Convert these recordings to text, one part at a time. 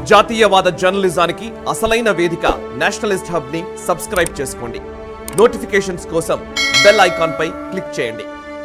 జాతీయవాద జర్నలిజానికి అసలైన వేదిక నేషనలిస్ట్ హబ్ ని సబ్స్క్రైబ్ చేసుకోండి నోటిఫికేషన్స్ కోసం బెల్ ఐకాన్ పై క్లిక్ చేయండి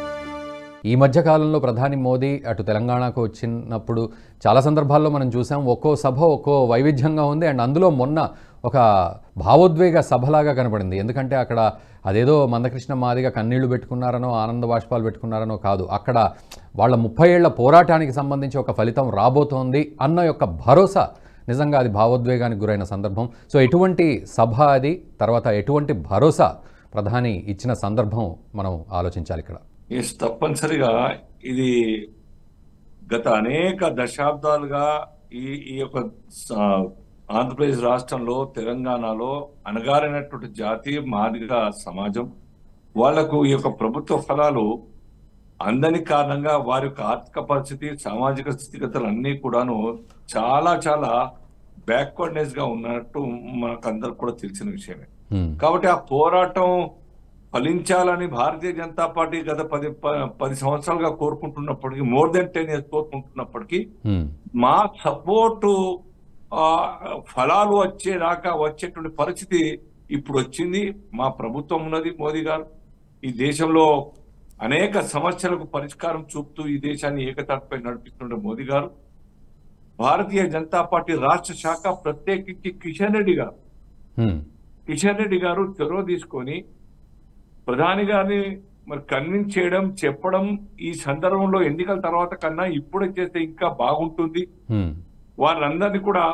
ఈ మధ్య కాలంలో ప్రధాని మోదీ అటు తెలంగాణకు వచ్చినప్పుడు చాలా సందర్భాల్లో మనం చూసాం ఒక్కో సభ ఒక్కో వైవిధ్యంగా ఉంది అండ్ అందులో మొన్న ఒక భావోద్వేగ సభలాగా కనపడింది ఎందుకంటే అక్కడ అదేదో మందకృష్ణ మాదిగా కన్నీళ్లు పెట్టుకున్నారనో ఆనంద బాష్పాలు పెట్టుకున్నారనో కాదు అక్కడ వాళ్ళ ముప్పై ఏళ్ల పోరాటానికి సంబంధించి ఒక ఫలితం రాబోతోంది అన్న యొక్క భరోసా నిజంగా అది భావోద్వేగానికి గురైన సందర్భం సో ఎటువంటి సభ అది తర్వాత ఎటువంటి భరోసా ప్రధాని ఇచ్చిన సందర్భం మనం ఆలోచించాలి ఇక్కడ ఎస్ తప్పనిసరిగా ఇది గత అనేక దశాబ్దాలుగా ఈ ఈ యొక్క స- ఆంధ్రప్రదేశ్ రాష్ట్రంలో తెలంగాణలో అణగారినటువంటి జాతి మాదిగ సమాజం వాళ్లకు ఈ యొక్క ప్రభుత్వ ఫలాలు అందని కారణంగా వారి యొక్క ఆర్థిక పరిస్థితి సామాజిక స్థితిగతులు అన్నీ కూడాను చాలా చాలా బ్యాక్వర్డ్నెస్ గా ఉన్నట్టు మనకు అందరికి కూడా తెలిసిన విషయమే హ్మ్. కాబట్టి ఆ పోరాటం ఫలించాలని భారతీయ జనతా పార్టీ గత పది ప- పది సంవత్సరాలుగా కోరుకుంటున్నప్పటికీ మోర్ దెన్ టెన్ ఇయర్స్ కోరుకుంటున్నప్పటికీ హ్మ్. మా సపోర్టు ఆ, ఫలాలు వచ్చేదాకా వచ్చేటువంటి పరిస్థితి ఇప్పుడు వచ్చింది మా ప్రభుత్వం ఉన్నది మోదీ గారు ఈ దేశంలో అనేక సమస్యలకు పరిష్కారం చూపుతూ ఈ దేశాన్ని ఏకతాటిపై నడిపిస్తున్న మోదీ గారు భారతీయ జనతా పార్టీ రాష్ట్ర శాఖ ప్రత్యేకించి కిషన్ రెడ్డి గారు హ్మ్. కిషన్ రెడ్డి గారు చొరవ తీసుకొని ప్రధాని గారిని మరి కన్విన్స్ చేయడం చెప్పడం ఈ సందర్భంలో ఎన్నికల తర్వాత కన్నా ఇప్పుడే చేస్తే ఇంకా బాగుంటుంది హ్మ్. వారందరినీ కూడా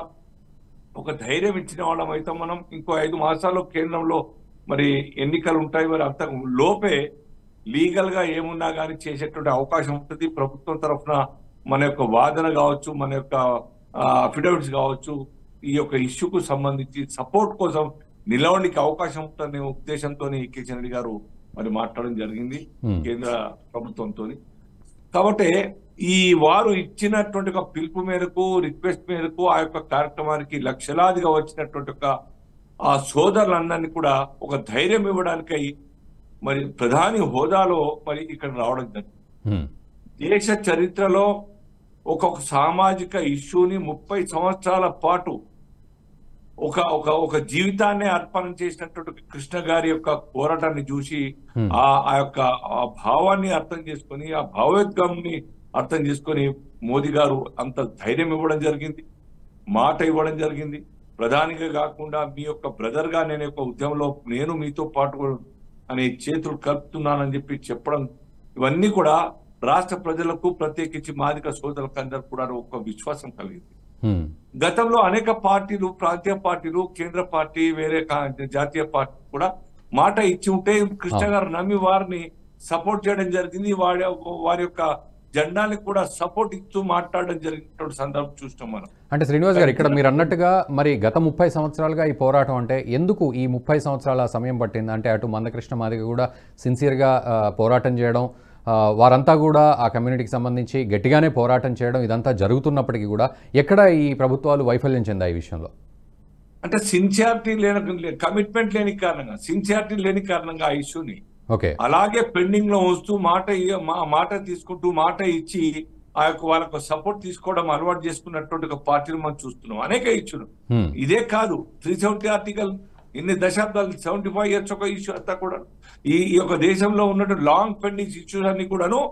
ఒక ధైర్యం ఇచ్చిన వాళ్ళం అయితే మనం ఇంకో ఐదు మాసాల్లో కేంద్రంలో మరి ఎన్నికలు ఉంటాయి మరి అంత లోపే లీగల్ గా ఏమున్నా కానీ చేసేటువంటి అవకాశం ఉంటుంది ప్రభుత్వం తరఫున మన యొక్క వాదన కావచ్చు మన యొక్క అఫిడవిట్స్ కావచ్చు ఈ యొక్క ఇష్యూకు సంబంధించి సపోర్ట్ కోసం నిలవడానికి అవకాశం ఉంటుందనే ఉద్దేశంతో కిషన్ రెడ్డి గారు మరి మాట్లాడడం జరిగింది Hmm. కేంద్ర ప్రభుత్వంతో కాబట్టి ఈ వారు ఇచ్చినటువంటి ఒక పిలుపు మేరకు రిక్వెస్ట్ మేరకు ఆ యొక్క కార్యక్రమానికి లక్షలాదిగా వచ్చినటువంటి ఒక ఆ సోదరులందరినీ కూడా ఒక ధైర్యం ఇవ్వడానికై మరి ప్రధాని హోదాలో మరి ఇక్కడ రావడం జరిగింది హ్మ్. దేశ చరిత్రలో ఒక్కొక్క సామాజిక ఇష్యూని ముప్పై సంవత్సరాల పాటు ఒక ఒక ఒక జీవితాన్ని అర్పణం చేసినటువంటి కృష్ణ గారి యొక్క పోరాటాన్ని చూసి Hmm. ఆ ఆ యొక్క ఆ భావాన్ని అర్థం చేసుకొని ఆ భావోద్గంని అర్థం చేసుకొని మోదీ గారు అంత ధైర్యం ఇవ్వడం జరిగింది మాట ఇవ్వడం జరిగింది ప్రధానిగా కాకుండా మీ యొక్క బ్రదర్ గా నేను యొక్క ఉద్యమంలో నేను మీతో పాటు అనే చేతులు కలుపుతున్నానని చెప్పి చెప్పడం ఇవన్నీ కూడా రాష్ట్ర ప్రజలకు ప్రత్యేకించి మాదిక సోదరులకు అందరు కూడా ఒక విశ్వాసం కలిగింది హ్మ్. గతంలో అనేక పార్టీలు ప్రాంతీయ పార్టీలు కేంద్ర పార్టీ వేరే కా- జాతీయ పార్టీ కూడా మాట ఇచ్చి ఉంటే కృష్ణ గారు నమ్మి వారిని సపోర్ట్ చేయడం జరిగింది వారి వారి యొక్క జెండాలకు కూడా సపోర్ట్ ఇస్తూ మాట్లాడడం జరిగినటువంటి సందర్భం చూస్తాం మనం అంటే శ్రీనివాస్ గారు ఇక్కడ మీరు అన్నట్టుగా మరి గత ముప్పై సంవత్సరాలుగా ఈ పోరాటం అంటే ఎందుకు ఈ ముప్పై సంవత్సరాల సమయం పట్టింది అంటే అటు మందకృష్ణ మాదిగ కూడా సిన్సియర్గా ఆ, పోరాటం చేయడం ఆ, వారంతా కూడా ఆ కమ్యూనిటీకి సంబంధించి గట్టిగానే పోరాటం చేయడం ఇదంతా జరుగుతున్నప్పటికీ కూడా ఎక్కడ ఈ ప్రభుత్వాలు వైఫల్యం చెందాయి ఈ విషయంలో అంటే సిన్సియారిటీ లేని కమిట్మెంట్ లేని కారణంగా సిన్సియారిటీ లేని కారణంగా ఆ ఇష్యూని ఓకే అలాగే పెండింగ్ లో ఉంచుతూ మాట ఇయ్య- మా- మాట తీసుకుంటూ మాట ఇచ్చి ఆ యొక్క వాళ్ళకు సపోర్ట్ తీసుకోవడం అలవాటు చేసుకున్నటువంటి ఒక పార్టీలు మనం చూస్తున్నాం అనేక ఇచ్చులు హ్మ్. ఇదే కాదు త్రీ సెవెంటీ ఆర్టికల్ ఇన్ని దశాబ్దాలు సెవెంటీ ఫైవ్ ఇయర్స్ ఒక ఇష్యూ అంతా కూడా ఈ ఈ యొక్క దేశంలో ఉన్నటువంటి లాంగ్ పెండింగ్ ఇష్యూస్ అన్ని కూడాను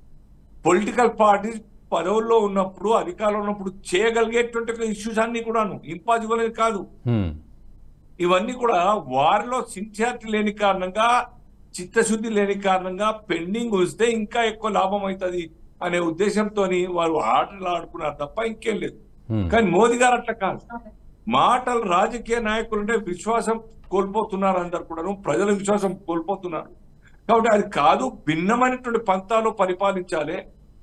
పొలిటికల్ పార్టీస్ పదవుల్లో ఉన్నప్పుడు అధికారంలో ఉన్నప్పుడు చేయగలిగేటువంటి ఇష్యూస్ అన్ని కూడాను ఇంపాసిబుల్ అని కాదు హ్మ్. ఇవన్నీ కూడా వారిలో సిన్సియారిటీ లేని కారణంగా చిత్తశుద్ధి లేని కారణంగా పెండింగ్ వస్తే ఇంకా ఎక్కువ లాభం అవుతుంది అనే ఉద్దేశంతో వారు ఆటలు ఆడుకున్నారు తప్ప ఇంకేం లేదు హ్మ్. కానీ మోదీ గారు అట్లా కాదు మాటలు రాజకీయ నాయకులుంటే విశ్వాసం కోల్పోతున్నారు అందరు కూడాను ప్రజల విశ్వాసం కోల్పోతున్నారు కాబట్టి అది కాదు భిన్నమైనటువంటి పంతాలు పరిపాలించాలి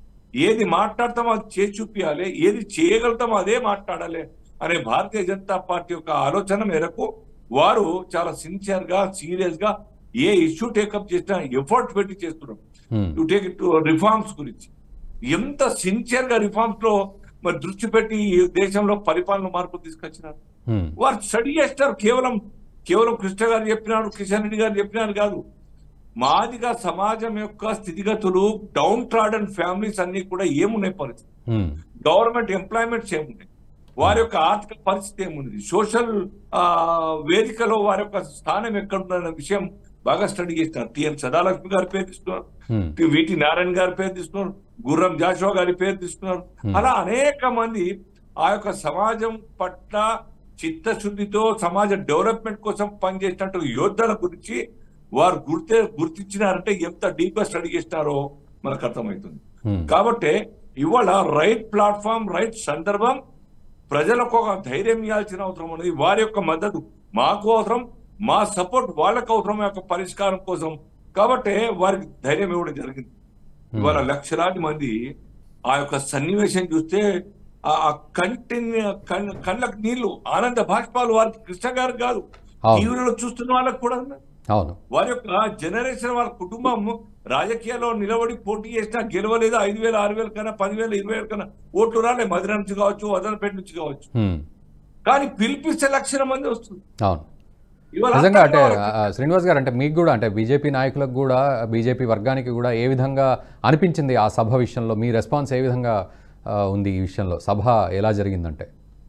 ఏది మాట్లాడతామో అది చేసి చూపించాలి ఏది చేయగలుగుతామో అదే మాట్లాడాలి అనే భారతీయ జనతా పార్టీ యొక్క ఆలోచన మేరకు వారు చాలా సిన్సియర్ గా సీరియస్ గా ఏ ఇష్యూ టేకప్ చేసినా ఎఫర్ట్ పెట్టి చేస్తున్నారు హ్మ్. టు టేక్ ఇట్ రిఫార్మ్స్ గురించి ఎంత సిన్సియర్ గా రిఫార్మ్స్ లో మరి దృష్టి పెట్టి ఈ దేశంలో పరిపాలన మార్పు తీసుకొచ్చినారు హ్మ్. వారు స్టడీ చేస్తారు కేవలం కేవలం కృష్ణ గారు చెప్పినారు కిషన్ రెడ్డి గారు చెప్పినారు కాదు మాదిగా సమాజం యొక్క స్థితిగతులు డౌన్ ట్రాడన్ ఫ్యామిలీస్ అన్ని కూడా ఏమున్నాయి పరిస్థితి హ్మ్. గవర్నమెంట్ ఎంప్లాయ్మెంట్స్ ఏమున్నాయి వారి యొక్క ఆర్థిక పరిస్థితి ఏముంది సోషల్ ఆ, వేదికలో వారి యొక్క స్థానం ఎక్కడుందన్న విషయం బాగా స్టడీ చేస్తున్నారు టిఎన్ సదాలక్ష్మి గారి పేరు తీసుకున్నారు హ్మ్. విటి నారాయణ గారి పేరు తీసుకున్నారు గుర్రం జాషువా గారి పేరు తీసుకున్నారు అలా అనేక మంది ఆ యొక్క సమాజం పట్ల చిత్తశుద్ధితో సమాజ డెవలప్మెంట్ కోసం పనిచేసినట్టు యోధుల గురించి వారు గుర్తే గుర్తించినారంటే ఎంత డీప్ గా స్టడీ చేసినారో మనకు అర్థమవుతుంది హ్మ్. కాబట్టి ఇవాళ రైట్ ప్లాట్ఫామ్ రైట్ సందర్భం ప్రజలకు ఒక ధైర్యం ఇవ్వాల్సిన అవసరం ఉన్నది వారి యొక్క మద్దతు మాకు అవసరం మా సపోర్ట్ వాళ్ళకు అవసరం యొక్క పరిష్కారం కోసం కాబట్టి వారికి ధైర్యం ఇవ్వడం జరిగింది ఇవాళ లక్షలాది మంది ఆ యొక్క సన్నివేశం చూస్తే ఆ- ఆ కంటిన్యూ కన్- కళ్ళకు నీళ్లు ఆనంద భాష్పాలు వారికి కృష్ణ గారు కాదు అవును. టీవీలో చూస్తున్న వాళ్ళకు కూడా ఉన్నాయి. అవును వారి యొక్క జనరేషన్ వాళ్ళ కుటుంబం రాజకీయాల్లో నిలబడి పోటీ చేసినా గెలవలేదు ఐదు వేల ఆరు వేల కన్నా పదివేల ఇరవై వేల కన్నా ఓట్లు రాలే మధుర నుంచి కావచ్చు వదలపేట నుంచి కావచ్చు హ్మ్. కానీ పిలిపిస్తే లక్షల మంది వస్తుంది అవును ఇవాళ నిజంగా అంటే అర్థం కావాలి. ఆ, శ్రీనివాస్ గారు అంటే మీకు కూడా అంటే బీజేపీ నాయకులకు కూడా బీజేపీ వర్గానికి కూడా ఏ విధంగా అనిపించింది ఆ సభ విషయంలో మీ రెస్పాన్స్ ఏ విధంగా ఆ, ఉంది ఈ విషయంలో సభ ఎలా జరిగిందంటే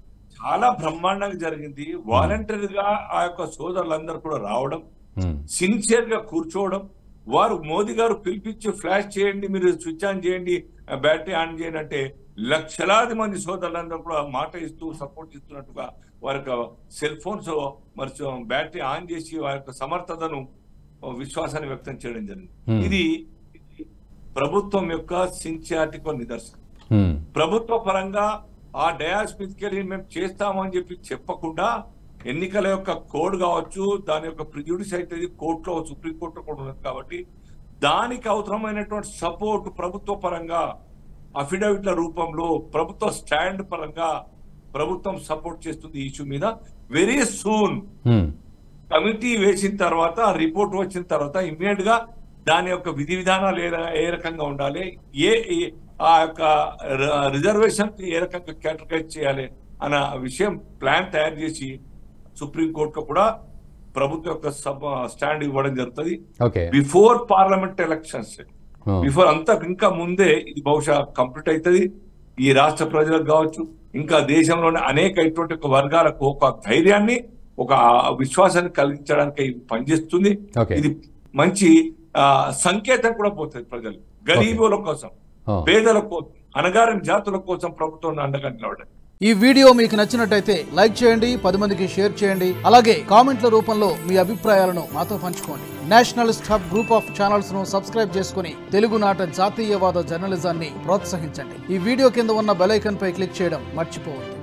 చాలా బ్రహ్మాండంగా జరిగింది వాలంటీర్ గా ఆ యొక్క సోదరులందరూ కూడా రావడం హ్మ్. సిన్సియర్ గా కూర్చోవడం వారు మోదీ గారు పిలిపించి ఫ్లాష్ చేయండి మీరు స్విచ్ ఆన్ చేయండి బ్యాటరీ ఆన్ చేయండి అంటే లక్షలాది మంది సోదరులందరూ కూడా మాట ఇస్తూ సపోర్ట్ ఇస్తున్నట్టుగా వారి యొక్క సెల్ ఫోన్స్ మరి బ్యాటరీ ఆన్ చేసి వారి యొక్క సమర్థతను విశ్వాసాన్ని వ్యక్తం చేయడం జరిగింది Hmm. ఇది ఇది ప్రభుత్వం యొక్క సిన్సియారిటీకి నిదర్శనం హ్మ్. ప్రభుత్వ పరంగా ఆ డయాస్ మీదకి వెళ్ళి మేము చేస్తామని చెప్పి చెప్పకుండా ఎన్నికల యొక్క కోడ్ కావచ్చు దాని యొక్క ప్రిజుడిస్ అయితే కోర్టులో సుప్రీం కోర్టులో కూడా ఉన్నది కాబట్టి దానికి అవసరమైనటువంటి సపోర్ట్ ప్రభుత్వ పరంగా అఫిడవిట్ల రూపంలో ప్రభుత్వ స్టాండ్ పరంగా ప్రభుత్వం సపోర్ట్ చేస్తుంది ఈ ఇష్యూ మీద వెరీ సూన్ హ్మ్. కమిటీ వేసిన తర్వాత రిపోర్ట్ వచ్చిన తర్వాత ఇమ్మీడియట్ గా దాని యొక్క విధి విధానాలు ఏ ర- ఏ రకంగా ఉండాలి ఏ ఏ- ఆ యొక్క రిజర్వేషన్ ఏ రకంగా కేటగరైజ్ చేయాలి అన్న విషయం ప్లాన్ తయారు చేసి సుప్రీం కోర్టులో కూడా ప్రభుత్వం యొక్క సబ్ స్టాండ్ ఇవ్వడం జరుగుతుంది okay before parliament elections hmm. Before అంతా ఇంకా ముందే ఇది బహుశా కంప్లీట్ అవుతుంది ఈ రాష్ట్ర ప్రజలకు కావచ్చు ఇంకా దేశంలోని అనేక ఇటువంటి ఒక వర్గాలకు ఒక ధైర్యాన్ని ఒక విశ్వాసాన్ని కలిగించడానికి ఇది పనిచేస్తుంది ఓకే ఇది మంచి ఆ, సంకేతం కూడా పోతుంది ప్రజలు గరీబుల కోసం ఆ. పేదల కోసం అనగారిన జాతుల కోసం ప్రభుత్వం అండగా నిలబడాలి ఈ వీడియో మీకు నచ్చినట్టయితే లైక్ చేయండి పది మందికి షేర్ చేయండి అలాగే కామెంట్ల రూపంలో మీ అభిప్రాయాలను మాతో పంచుకోండి nationalist hub group of channels ను సబ్స్క్రైబ్ చేసుకుని తెలుగునాట జాతీయవాద జర్నలిజాన్ని ప్రోత్సహించండి ఈ వీడియో కింద ఉన్న బెల్ ఐకాన్ పై క్లిక్ చేయడం మర్చిపోవద్దు